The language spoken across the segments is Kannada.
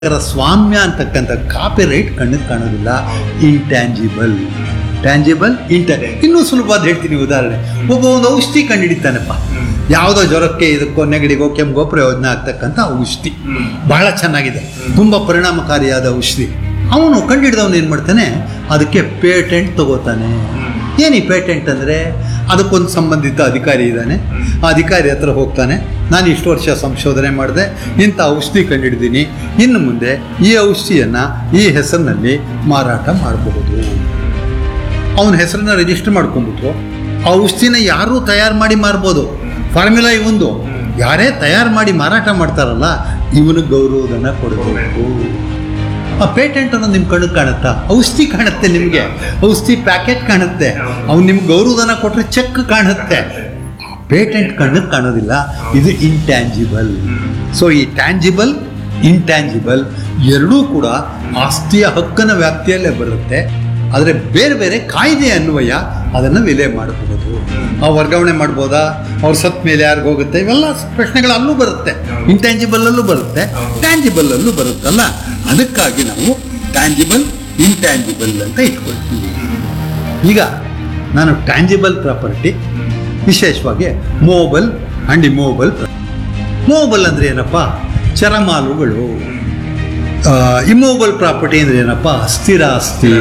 ಅದರ ಸ್ವಾಮ್ಯ ಅಂತಕ್ಕಂಥ ಕಾಪಿ ರೈಟ್ ಕಣ್ಣಿಗೆ ಕಾಣೋದಿಲ್ಲ ಇಂಟ್ಯಾಂಜಿಬಲ್ ಟ್ಯಾಂಜಿಬಲ್ ಇಂಟ ಇನ್ನೂ ಸುಲಭವಾದ ಹೇಳ್ತೀನಿ ಉದಾಹರಣೆ ಒಬ್ಬ ಒಂದು ಔಷಧಿ ಕಂಡುಹಿಡಿತಾನಪ್ಪ ಯಾವುದೋ ಜ್ವರಕ್ಕೆ ಇದಕ್ಕೋ ನೆಗಡಿಗೋ ಕೆಮ್ಗೋ ಪ್ರಯೋಜನ ಆಗ್ತಕ್ಕಂಥ ಔಷಧಿ ಬಹಳ ಚೆನ್ನಾಗಿದೆ ತುಂಬ ಪರಿಣಾಮಕಾರಿಯಾದ ಔಷಧಿ ಅವನು ಕಂಡುಹಿಡಿದವನು ಏನು ಮಾಡ್ತಾನೆ ಅದಕ್ಕೆ ಪೇಟೆಂಟ್ ತಗೋತಾನೆ ಏನು ಈ ಪೇಟೆಂಟ್ ಅಂದರೆ ಅದಕ್ಕೊಂದು ಸಂಬಂಧಿತ ಅಧಿಕಾರಿ ಇದ್ದಾನೆ ಆ ಅಧಿಕಾರಿ ಹತ್ರ ಹೋಗ್ತಾನೆ ನಾನು ಇಷ್ಟು ವರ್ಷ ಸಂಶೋಧನೆ ಮಾಡಿದೆ ಇಂಥ ಔಷಧಿ ಕಂಡುಹಿಡಿದೀನಿ ಇನ್ನು ಮುಂದೆ ಈ ಔಷಧಿಯನ್ನು ಈ ಹೆಸರಿನಲ್ಲಿ ಮಾರಾಟ ಮಾಡಬಹುದು ಅವನ ಹೆಸರನ್ನ ರಿಜಿಸ್ಟರ್ ಮಾಡ್ಕೊಂಡ್ಬಿಟ್ರು ಆ ಔಷಧಿನ ಯಾರೂ ತಯಾರು ಮಾಡಿ ಮಾರ್ಬೋದು ಫಾರ್ಮುಲಾ ಇವೊಂದು ಯಾರೇ ತಯಾರು ಮಾಡಿ ಮಾರಾಟ ಮಾಡ್ತಾರಲ್ಲ ಇವನು ಗೌರವಧನ ಕೊಡಬೇಕು ಆ ಪೇಟೆಂಟ್ ಅನ್ನೋದು ನಿಮ್ಮ ಕಣ್ಣಿಗೆ ಕಾಣುತ್ತಾ ಔಷಧಿ ಕಾಣುತ್ತೆ ನಿಮಗೆ ಔಷಧಿ ಪ್ಯಾಕೆಟ್ ಕಾಣುತ್ತೆ ಅವ್ನು ನಿಮ್ಗೆ ಗೌರವಧನ ಕೊಟ್ಟರೆ ಚೆಕ್ ಕಾಣುತ್ತೆ ಪೇಟೆಂಟ್ ಕಣ್ಣಿಗೆ ಕಾಣೋದಿಲ್ಲ ಇದು ಇಂಟ್ಯಾಂಜಿಬಲ್ ಸೊ ಈ ಟ್ಯಾಂಜಿಬಲ್ ಇಂಟ್ಯಾಂಜಿಬಲ್ ಎರಡೂ ಕೂಡ ಆಸ್ತಿಯ ಹಕ್ಕನ ವ್ಯಾಪ್ತಿಯಲ್ಲೇ ಬರುತ್ತೆ ಆದರೆ ಬೇರೆ ಬೇರೆ ಕಾಯ್ದೆ ಅನ್ವಯ ಅದನ್ನು ವಿಲೆ ಮಾಡಬಹುದು ಆ ವರ್ಗಾವಣೆ ಮಾಡ್ಬೋದಾ ಅವ್ರು ಸತ್ ಮೇಲೆ ಯಾರಿಗೂ ಹೋಗುತ್ತೆ ಇವೆಲ್ಲ ಪ್ರಶ್ನೆಗಳು ಅಲ್ಲೂ ಬರುತ್ತೆ ಇಂಟ್ಯಾಂಜಿಬಲ್ ಅಲ್ಲೂ ಬರುತ್ತೆ ಟ್ಯಾಂಜಿಬಲ್ ಅಲ್ಲೂ ಬರುತ್ತಲ್ಲ ಅದಕ್ಕಾಗಿ ನಾವು ಟ್ಯಾಂಜಿಬಲ್ ಇಂಟ್ಯಾಂಜಿಬಲ್ ಅಂತ ಇಟ್ಕೊಳ್ತೀವಿ ಈಗ ನಾನು ಟ್ಯಾಂಜಿಬಲ್ ಪ್ರಾಪರ್ಟಿ ವಿಶೇಷವಾಗಿ ಮೋಬಲ್ ಆ್ಯಂಡ್ ಇಮೋಬಲ್ ಮೋಬಲ್ ಅಂದರೆ ಏನಪ್ಪ ಚರಮಾಲುಗಳು ಇಮೋಬಲ್ ಪ್ರಾಪರ್ಟಿ ಅಂದರೆ ಏನಪ್ಪ ಸ್ಥಿರ ಆಸ್ತಿ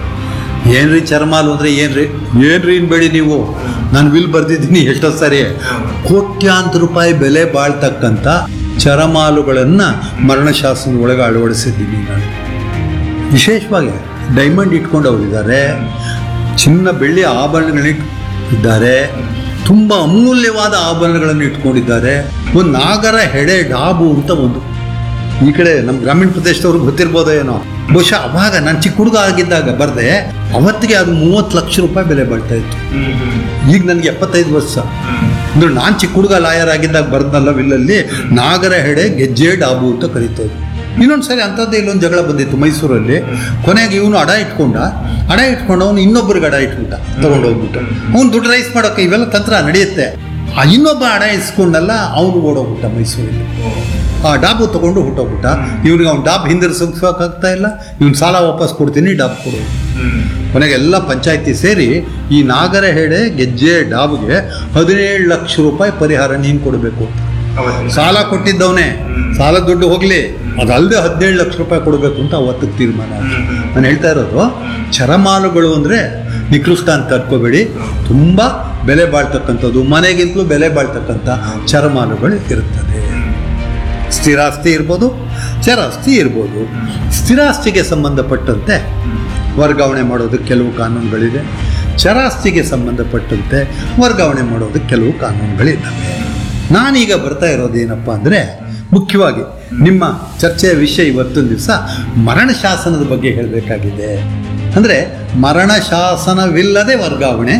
ಏನ್ರಿ ಚರ್ಮಾಲು ಅಂದರೆ ಏನ್ರಿ ಏನ್ರಿ ಇನ್ಬೇಡಿ ನೀವು ನಾನು ವಿಲ್ ಬರ್ದಿದ್ದೀನಿ ಎಷ್ಟೋ ಸರಿ ಕೋಟ್ಯಾಂತರ ರೂಪಾಯಿ ಬೆಲೆ ಬಾಳ್ತಕ್ಕಂಥ ಚರಮಾಲುಗಳನ್ನು ಮರಣಶಾಸನದ ಒಳಗೆ ಅಳವಡಿಸಿದ್ದೀನಿ ನಾನು ವಿಶೇಷವಾಗಿ ಡೈಮಂಡ್ ಇಟ್ಕೊಂಡವರಿದ್ದಾರೆ ಚಿನ್ನ ಬೆಳ್ಳಿ ಆಭರಣಗಳನ್ನ ಇದ್ದಾರೆ ತುಂಬ ಅಮೂಲ್ಯವಾದ ಆಭರಣಗಳನ್ನು ಇಟ್ಕೊಂಡಿದ್ದಾರೆ ಒಂದು ನಾಗರ ಹೆಡೆ ಡಾಬು ಅಂತ ಒಂದು ಈ ಕಡೆ ನಮ್ಮ ಗ್ರಾಮೀಣ ಪ್ರದೇಶದವ್ರಿಗೆ ಗೊತ್ತಿರ್ಬೋದೋ ಏನೋ ಬಹುಶಃ ಅವಾಗ ನಾನು ಚಿಕ್ಕ ಹುಡುಗ ಆಗಿದ್ದಾಗ ಬರ್ದೆ ಅವತ್ತಿಗೆ ಅದು ಮೂವತ್ತು ಲಕ್ಷ ರೂಪಾಯಿ ಬೆಲೆ ಬಾಳ್ತಾ ಇತ್ತು ಈಗ ನನಗೆ ಎಪ್ಪತ್ತೈದು ವರ್ಷ ಅಂದ್ರೆ ನಾನು ಚಿಕ್ಕ ಹುಡುಗ ಲಾಯರ್ ಆಗಿದ್ದಾಗ ಬರ್ದಲ್ಲ ವಿಲ್ಲಲ್ಲಿ ನಾಗರ ಹೆಡೆ ಗೆಜ್ಜೆ ಡಾಬು ಅಂತ ಕರೀತಾ ಇದ್ರು ಇನ್ನೊಂದು ಸರಿ ಅಂಥದ್ದೇ ಇಲ್ಲೊಂದು ಜಗಳ ಬಂದಿತ್ತು ಮೈಸೂರಲ್ಲಿ ಕೊನೆಗೆ ಇವನು ಅಡ ಇಟ್ಕೊಂಡ ಅಡ ಇಟ್ಕೊಂಡು ಅವನು ಇನ್ನೊಬ್ಬರಿಗೆ ಅಡ ಇಟ್ಬಿಟ್ಟ ತಗೊಂಡೋಗ್ಬಿಟ್ಟು ಅವ್ನು ದುಡ್ಡು ರೈಸ್ ಮಾಡೋಕೆ ಇವೆಲ್ಲ ತಂತ್ರ ನಡೆಯುತ್ತೆ ಆ ಇನ್ನೊಬ್ಬ ಅಡ ಇಸ್ಕೊಂಡಲ್ಲ ಅವನು ಓಡೋಗ್ಬಿಟ್ಟ ಮೈಸೂರಲ್ಲಿ ಆ ಡಾಬು ತಗೊಂಡು ಹುಟ್ಟೋಗ್ಬಿಟ್ಟ ಇವ್ನಿಗೆ ಅವ್ನು ಡಾಬ್ ಹಿಂದಿರ್ಸೋಕ್ಕಾಗ್ತಾ ಇಲ್ಲ ಇವ್ನು ಸಾಲ ವಾಪಸ್ ಕೊಡ್ತೀನಿ ಡಾಬ್ ಕೊಡು ಕೊನೆಗೆ ಎಲ್ಲ ಪಂಚಾಯತಿ ಸೇರಿ ಈ ನಾಗರ ಹೆಡೆ ಗೆಜ್ಜೆ ಡಾಬ್ಗೆ ಹದಿನೇಳು ಲಕ್ಷ ರೂಪಾಯಿ ಪರಿಹಾರ ನೀನು ಕೊಡಬೇಕು ಸಾಲ ಕೊಟ್ಟಿದ್ದವನೇ ಸಾಲ ದುಡ್ಡು ಹೋಗಲಿ ಅದಲ್ಲದೆ ಹದಿನೇಳು ಲಕ್ಷ ರೂಪಾಯಿ ಕೊಡಬೇಕು ಅಂತ ಅವತ್ತಿಗೆ ತೀರ್ಮಾನ ಆಯ್ತು. ನಾನು ಹೇಳ್ತಾ ಇರೋದು ಚರಮಾಲುಗಳು ಅಂದರೆ ನಿಕೃಷ್ಟ ಅಂತ ಕರ್ಕೋಬೇಡಿ ತುಂಬ ಬೆಲೆ ಬಾಳ್ತಕ್ಕಂಥದ್ದು ಮನೆಗಿಂತಲೂ ಬೆಲೆ ಬಾಳ್ತಕ್ಕಂಥ ಚರಮಾಲುಗಳು ಇರುತ್ತದೆ ಸ್ಥಿರಾಸ್ತಿ ಇರ್ಬೋದು ಚರಾಸ್ತಿ ಇರ್ಬೋದು ಸ್ಥಿರಾಸ್ತಿಗೆ ಸಂಬಂಧಪಟ್ಟಂತೆ ವರ್ಗಾವಣೆ ಮಾಡೋದಕ್ಕೆ ಕೆಲವು ಕಾನೂನುಗಳಿದೆ ಚರಾಸ್ತಿಗೆ ಸಂಬಂಧಪಟ್ಟಂತೆ ವರ್ಗಾವಣೆ ಮಾಡೋದಕ್ಕೆ ಕೆಲವು ಕಾನೂನುಗಳಿದ್ದಾವೆ ನಾನೀಗ ಬರ್ತಾ ಇರೋದೇನಪ್ಪ ಅಂದರೆ ಮುಖ್ಯವಾಗಿ ನಿಮ್ಮ ಚರ್ಚೆಯ ವಿಷಯ ಇವತ್ತೊಂದು ದಿವಸ ಮರಣ ಶಾಸನದ ಬಗ್ಗೆ ಹೇಳಬೇಕಾಗಿದೆ ಅಂದರೆ ಮರಣ ಶಾಸನವಿಲ್ಲದೆ ವರ್ಗಾವಣೆ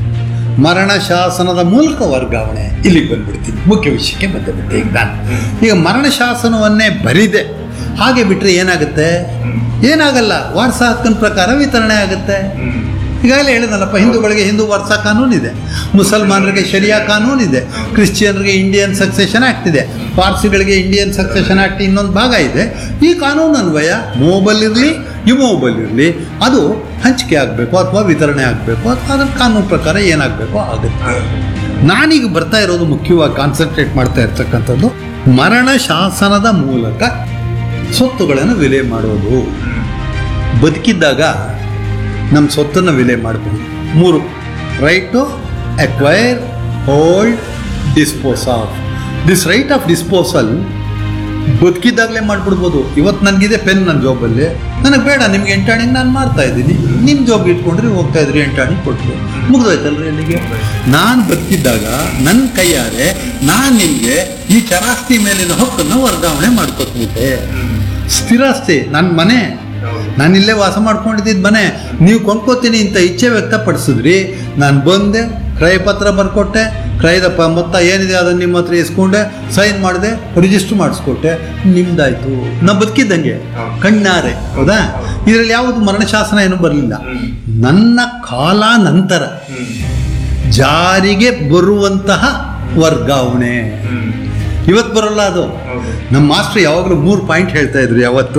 ಮರಣ ಶಾಸನದ ಮೂಲಕ ವರ್ಗಾವಣೆ ಇಲ್ಲಿಗೆ ಬಂದ್ಬಿಡ್ತೀನಿ ಮುಖ್ಯ ವಿಷಯಕ್ಕೆ ಬಂದುಬಿಟ್ಟೆ ಈಗ ನಾನು ಈಗ ಮರಣ ಶಾಸನವನ್ನೇ ಬರಿದೆ ಹಾಗೆ ಬಿಟ್ಟರೆ ಏನಾಗುತ್ತೆ ಏನಾಗಲ್ಲ ವಾರಸ ಹಕ್ಕನ ಪ್ರಕಾರ ವಿತರಣೆ ಆಗುತ್ತೆ ಈಗಾಗಲೇ ಹೇಳಿದ್ನಲ್ಲಪ್ಪ ಹಿಂದೂಗಳಿಗೆ ಹಿಂದೂ ವಾರಸ ಕಾನೂನು ಇದೆ ಮುಸಲ್ಮಾನರಿಗೆ ಶರಿಯಾ ಕಾನೂನು ಇದೆ ಕ್ರಿಶ್ಚಿಯನ್ರಿಗೆ ಇಂಡಿಯನ್ ಸಕ್ಸೆಷನ್ ಆ್ಯಕ್ಟ್ ಇದೆ ಪಾರ್ಸಿಗಳಿಗೆ ಇಂಡಿಯನ್ ಸಕ್ಸೆಷನ್ ಆ್ಯಕ್ಟ್ ಇನ್ನೊಂದು ಭಾಗ ಇದೆ ಈ ಕಾನೂನು ಅನ್ವಯ ಮೋಬಲ್ ಇರಲಿ ಇಮೋಬಲ್ ಇರಲಿ ಅದು ಹಂಚಿಕೆ ಆಗಬೇಕು ಅಥವಾ ವಿತರಣೆ ಆಗಬೇಕು ಅಥವಾ ಅದರ ಕಾನೂನು ಪ್ರಕಾರ ಏನಾಗಬೇಕು ಆಗುತ್ತೆ ನಾನೀಗ ಬರ್ತಾ ಇರೋದು ಮುಖ್ಯವಾಗಿ ಕಾನ್ಸಂಟ್ರೇಟ್ ಮಾಡ್ತಾ ಇರ್ತಕ್ಕಂಥದ್ದು ಮರಣ ಶಾಸನದ ಮೂಲಕ ಸ್ವತ್ತುಗಳನ್ನು ವಿಲೆ ಮಾಡೋದು ಬದುಕಿದ್ದಾಗ ನಮ್ಮ ಸ್ವತ್ತನ್ನು ವಿಲೆ ಮಾಡಬಹುದು ಮೂರು right to acquire hold dispose of this right of disposal ಬದುಕಿದ್ದಾಗಲೇ ಮಾಡ್ಬಿಡ್ಬೋದು ಇವತ್ತು ನನಗಿದೆ ಪೆನ್ ನನ್ನ ಜಾಬಲ್ಲಿ ನನಗೆ ಬೇಡ ನಿಮ್ಗೆ ಎಂಟಾಣಿಗೆ ನಾನು ಮಾರ್ತಾ ಇದ್ದೀನಿ ನಿಮ್ಮ ಜಾಬ್ ಇಟ್ಕೊಂಡ್ರೆ ಹೋಗ್ತಾ ಇದ್ರಿ ಎಂಟಾಣಿ ಕೊಟ್ಟರು ಮುಗ್ದೋಯ್ತಲ್ರಿ ಅಲ್ಲಿಗೆ ನಾನು ಬದುಕಿದ್ದಾಗ ನನ್ನ ಕೈಯಾರೆ ನಾನು ನಿಮಗೆ ಈ ಚರಾಸ್ತಿ ಮೇಲಿನ ಹಕ್ಕನ್ನು ವರ್ಗಾವಣೆ ಮಾಡ್ಕೊಟ್ಬಿಟ್ಟೆ ಸ್ಥಿರಾಸ್ತಿ ನನ್ನ ಮನೆ ನಾನು ಇಲ್ಲೇ ವಾಸ ಮಾಡ್ಕೊಂಡಿದ್ದ ಮನೆ ನೀವು ಕೊಂಡ್ಕೋತೀನಿ ಅಂತ ಇಚ್ಛೆ ವ್ಯಕ್ತಪಡಿಸಿದ್ರಿ ನಾನು ಬಂದೆ ಕ್ರಯ ಪತ್ರ ಬರ್ಕೊಟ್ಟೆ ಕ್ರಯದ ಪ ಮೊತ್ತ ಏನಿದೆ ಅದನ್ನು ನಿಮ್ಮ ಹತ್ರ ಇಸ್ಕೊಂಡೆ ಸೈನ್ ಮಾಡಿದೆ ರಿಜಿಸ್ಟರ್ ಮಾಡಿಸ್ಕೊಟ್ಟೆ ನಿಮ್ದಾಯ್ತು ನಾ ಬದುಕಿದ್ದಂಗೆ ಕಣ್ಣಾರೆ ಹೌದಾ ಇದರಲ್ಲಿ ಯಾವುದು ಮರಣಶಾಸನ ಏನೂ ಬರಲಿಲ್ಲ ನನ್ನ ಕಾಲ ನಂತರ ಜಾರಿಗೆ ಬರುವಂತಹ ವರ್ಗಾವಣೆ ಇವತ್ತು ಬರಲ್ಲ ಅದು ಹೌದು ನಮ್ಮ ಮಾಸ್ಟರ್ ಯಾವಾಗಲೂ ಮೂರು ಪಾಯಿಂಟ್ ಹೇಳ್ತಾ ಇದ್ರು ಯಾವತ್ತು